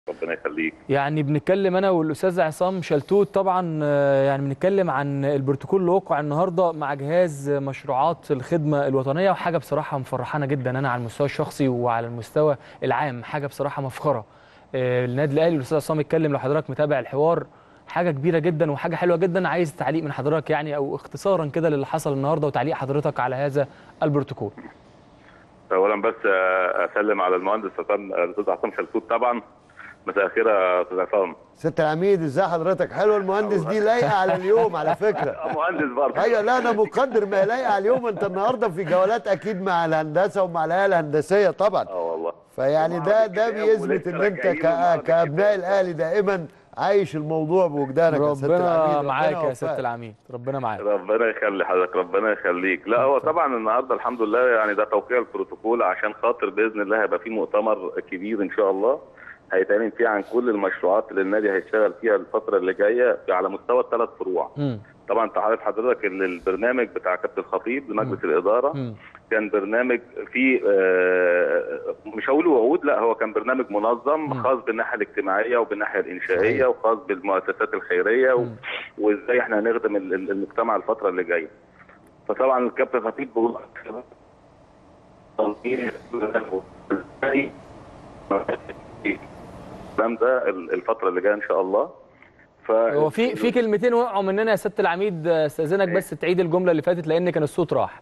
ربنا يخليك يعني بنتكلم انا والاستاذ عصام شلتوت طبعا آه، يعني بنتكلم عن البروتوكول اللي وقع النهارده مع جهاز مشروعات الخدمه الوطنيه وحاجه بصراحه مفرحانا جدا انا على المستوى الشخصي وعلى المستوى العام حاجه بصراحه مفخره آه، النادي الاهلي والاستاذ عصام اتكلم لو حضرتك متابع الحوار حاجه كبيره جدا وحاجه حلوه جدا عايز تعليق من حضرتك يعني او اختصارا كده للي حصل النهارده وتعليق حضرتك على هذا البروتوكول اولا بس آه، اسلم على المهندس عصام الاستاذ عصام شلتوت طبعا مساء الخير يا استاذ عصام ست العميد ازي حضرتك حلو المهندس دي لايقه على اليوم على فكره آه، مهندس برضه ايوه لا انا مقدر ما هي لايقه على اليوم انت النهارده في جولات اكيد مع الهندسه ومع الهيئه الهندسيه طبعا اه والله فيعني ده ده بيثبت ان انت كا- كابناء الاهلي دائما عايش الموضوع بوجدانك يا ست ربنا العميد معاك يا يوفقك. ست العميد ربنا معاك ربنا يخلي حضرتك ربنا يخليك لا هو طبعا النهارده الحمد لله يعني ده توقيع البروتوكول عشان خاطر باذن الله هيبقى في مؤتمر كبير ان شاء الله هيتعلن فيه عن كل المشروعات اللي النادي هيشتغل فيها الفتره اللي جايه على مستوى الثلاث فروع مم. طبعا انت عارف حضرتك ان البرنامج بتاع كابتن الخطيب لمجلس الاداره مم. كان برنامج فيه آه، مش هقول وعود لا هو كان برنامج منظم مم. خاص بالناحيه الاجتماعيه وبالناحيه الانشائيه صحيح. وخاص بالمؤسسات الخيريه و- مم. وازاي احنا هنخدم ال- ال- المجتمع الفتره اللي جايه. فطبعا الكابتن خطيب بيقول الكلام ده ال- الفتره اللي جايه ان شاء الله ف هو في في كلمتين وقعوا مننا يا سياده العميد استاذنك بس تعيد الجمله اللي فاتت لان كان الصوت راح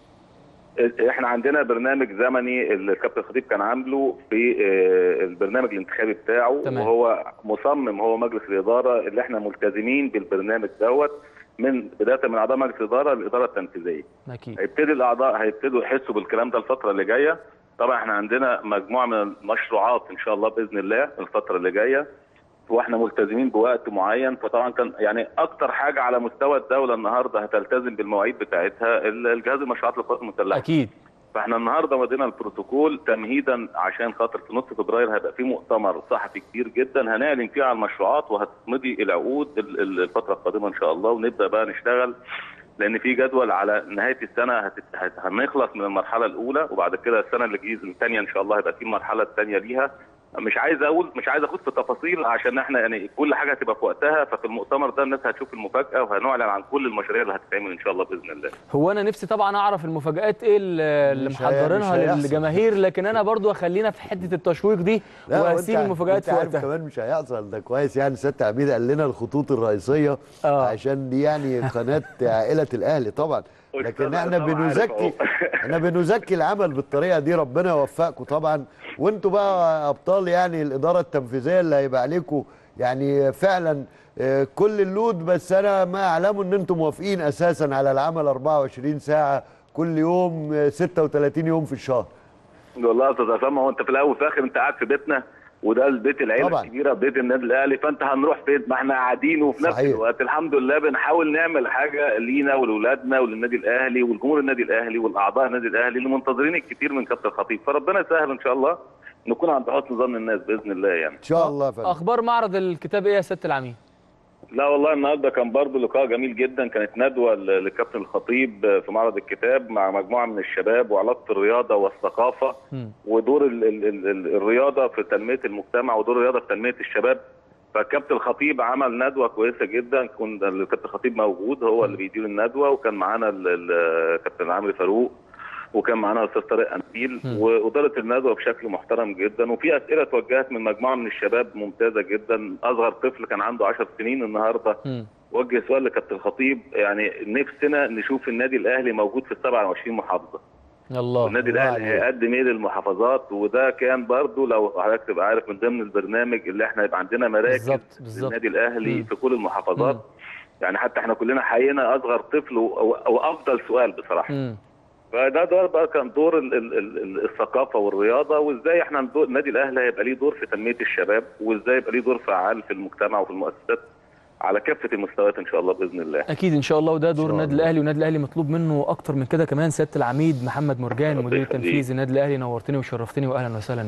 احنا عندنا برنامج زمني اللي الكابتن خطيب كان عامله في آه، البرنامج الانتخابي بتاعه تمام. وهو مصمم هو مجلس الاداره اللي احنا ملتزمين بالبرنامج دوت من بدايه من اعضاء مجلس الاداره للاداره التنفيذيه. اكيد هيبتدي الاعضاء هيبتدوا يحسوا بالكلام ده الفتره اللي جايه طبعا احنا عندنا مجموعه من المشروعات ان شاء الله باذن الله الفتره اللي جايه واحنا ملتزمين بوقت معين فطبعا كان يعني اكتر حاجه على مستوى الدوله النهارده هتلتزم بالمواعيد بتاعتها ال- الجهاز المشروعات للقوات المسلحه اكيد فاحنا النهارده مضينا البروتوكول تمهيدا عشان خاطر في نص فبراير هيبقى في مؤتمر صحفي كبير جدا هنعلن فيه عن المشروعات وهتمضي العقود ال- ال- الفتره القادمه ان شاء الله ونبدا بقى نشتغل لان في جدول على نهايه السنه هت... هت... هنخلص من المرحله الاولى وبعد كده السنه اللي جايه الثانيه ان شاء الله هيبقى في المرحله الثانيه ليها مش عايز اقول مش عايز اخد في تفاصيل عشان احنا يعني كل حاجه هتبقى في وقتها ففي المؤتمر ده الناس هتشوف المفاجاه وهنعلن عن كل المشاريع اللي هتتعمل ان شاء الله باذن الله هو انا نفسي طبعا اعرف المفاجآت ايه اللي اللي مش هي- محضرينها مش هيحصل. للجماهير لكن انا برضو اخلينا في حته التشويق دي لا واسيب وأنت- المفاجآت وأنت في عارف وقتها كمان مش هيحصل ده كويس يعني ست عميد قال لنا الخطوط الرئيسيه آه. عشان دي يعني قناه عائله الاهلي طبعا لكن أستاذ احنا عصام عارف بنزكي أهو. احنا بنزكي العمل بالطريقه دي ربنا يوفقكم طبعا وانتوا بقى ابطال يعني الاداره التنفيذيه اللي هيبقى عليكم يعني فعلا آه، كل اللود بس انا ما اعلمه ان انتم موافقين اساسا على العمل 24 ساعه كل يوم آه، 36 يوم في الشهر والله يا استاذ عصام هو انت في الاول وفي الاخر انت قاعد في بيتنا وده البيت العيله طبعا. الكبيره بيت النادي الاهلي فانت هنروح فين ما احنا قاعدين وفي نفس صحيح. الوقت الحمد لله بنحاول نعمل حاجه لينا ولولادنا وللنادي الاهلي والجمهور النادي الاهلي والاعضاء النادي الاهلي اللي منتظرين الكتير من كابتن الخطيب فربنا يسهل ان شاء الله نكون عند حسن ظن الناس باذن الله يعني ان شاء الله يا فندم اخبار معرض الكتاب ايه يا سياده العميد لا والله النهارده كان برضه لقاء جميل جدا كانت ندوه ل- لكابتن الخطيب في معرض الكتاب مع مجموعه من الشباب وعلاقه الرياضه والثقافه مم. ودور ال ال ال ال الرياضه في تنميه المجتمع ودور الرياضه في تنميه الشباب فكابتن الخطيب عمل ندوه كويسه جدا كنا الكابتن الخطيب موجود هو اللي بيدير الندوه وكان معانا ال- ال- كابتن عمرو فاروق وكان معانا الاستاذ طارق انفيل مم. واداره الندوه بشكل محترم جدا وفي اسئله توجهت من مجموعه من الشباب ممتازه جدا اصغر طفل كان عنده 10 سنين النهارده مم. وجه سؤال لكابتن الخطيب يعني نفسنا نشوف النادي الاهلي موجود في ال 27 محافظه الله النادي الله الاهلي عليك. هيقدم ايه للمحافظات وده كان برضو لو حضرتك تبقى عارف من ضمن البرنامج اللي احنا يبقى عندنا مراكز بالظبط بالظبط للنادي الاهلي مم. في كل المحافظات مم. يعني حتى احنا كلنا حيينا اصغر طفل و- او أو افضل سؤال بصراحه مم. فده دور بقى كان دور ال ال ال الثقافه والرياضه وازاي احنا ندور- النادي الاهلي هيبقى ليه دور في تنميه الشباب وازاي يبقى ليه دور فعال في المجتمع وفي المؤسسات على كافه المستويات ان شاء الله باذن الله اكيد ان شاء الله وده دور شاء النادي الله. الاهلي والنادي الاهلي مطلوب منه اكتر من كده كمان سياده العميد محمد مرجان ربنا مدير يخليك. التنفيذي النادي الاهلي نورتني وشرفتني واهلا وسهلا